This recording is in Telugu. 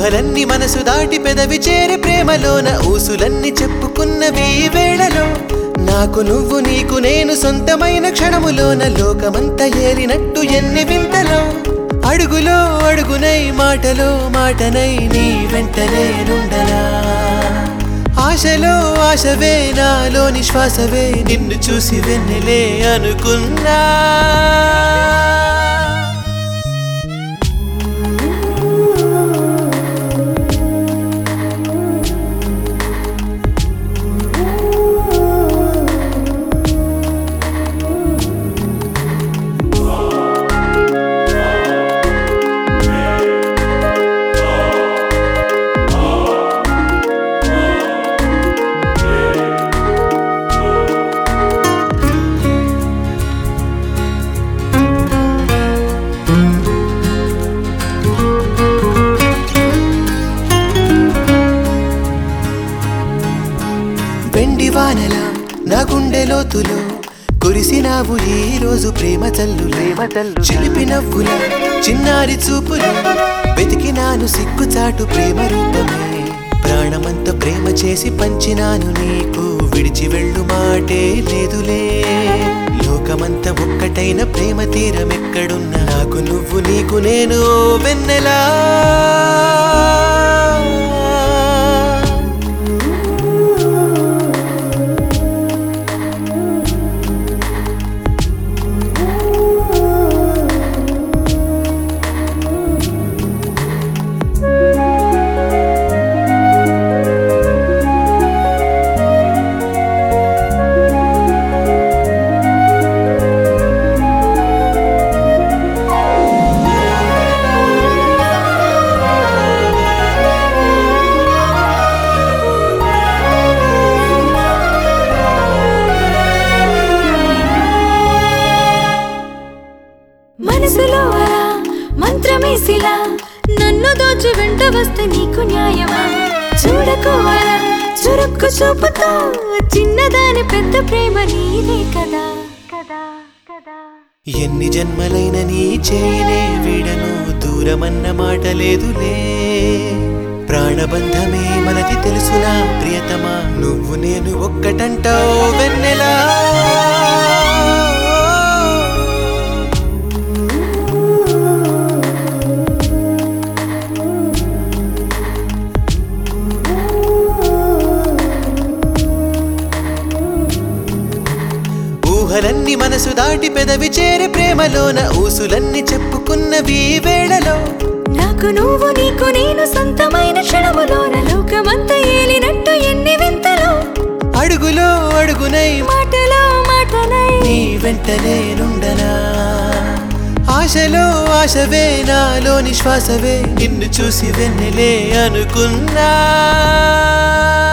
ఊహలన్నీ మనసు దాటి పెదవి చేరి ప్రేమలోన ఊసులన్నీ చెప్పుకున్నవి ఈ వేళలో నాకు నువ్వు నీకు నేను సొంతమైన క్షణములోన లోకమంతా ఏలినట్టు ఎన్ని వింతలో అడుగులో అడుగునై మాటలో మాటనై నీ వెంట నేనుండనా ఆశలో ఆశవే నాలోని శ్వాసవే నిన్ను చూసి వెన్నెలే అనుకున్నా వెండి వానల నా గుండె లోతులో కురిసినావు ఈ రోజు ప్రేమ తల్లు చిలిపి నవ్వుల చిన్నారి చూపులు వెతికినాను సిగ్గుచాటు ప్రేమ రూపమే ప్రాణమంత ప్రేమ చేసి పంచినాను నీకు విడిచి వెళ్ళు మాటే లేదులే లోకమంత ఒక్కటైన ప్రేమ తీరం ఎక్కడున్నా నాకు నువ్వు నీకు నేను వెన్నెలా మనసులో అలా మంత్రమేసిలా నన్ను దోచి వెంట వస్తే నీకు న్యాయమా చూడకోవాలా చురుక్కు చూపుతో చిన్నదాని పెద్ద ప్రేమ నీదే కదా కదా కదా ఎన్ని జన్మలైన నీ చేయనే విడను దూరమన్న మాట లేదులే ప్రాణబంధమే మనది తెలుసునా ప్రియతమా నువ్వు నేను ఒక్కటంటావు వెన్నెలా ఊహలన్నీ మనసు దాటి పెదవి చేరి ప్రేమలోన ఊసులన్నీ చెప్పుకున్నవి ఈ వేళలో నాకు నువ్వు నీకు నేను సొంతమైన క్షణములోన లోకమంతా ఏలినట్టు ఎన్ని వింతలు అడుగులో అడుగునై మాటలో మాటనై నీ వెంట నేనుండనా ఆశలో ఆశవే నాలోని శ్వాసవే నిన్ను చూసి వెన్నెలే అనుకున్నా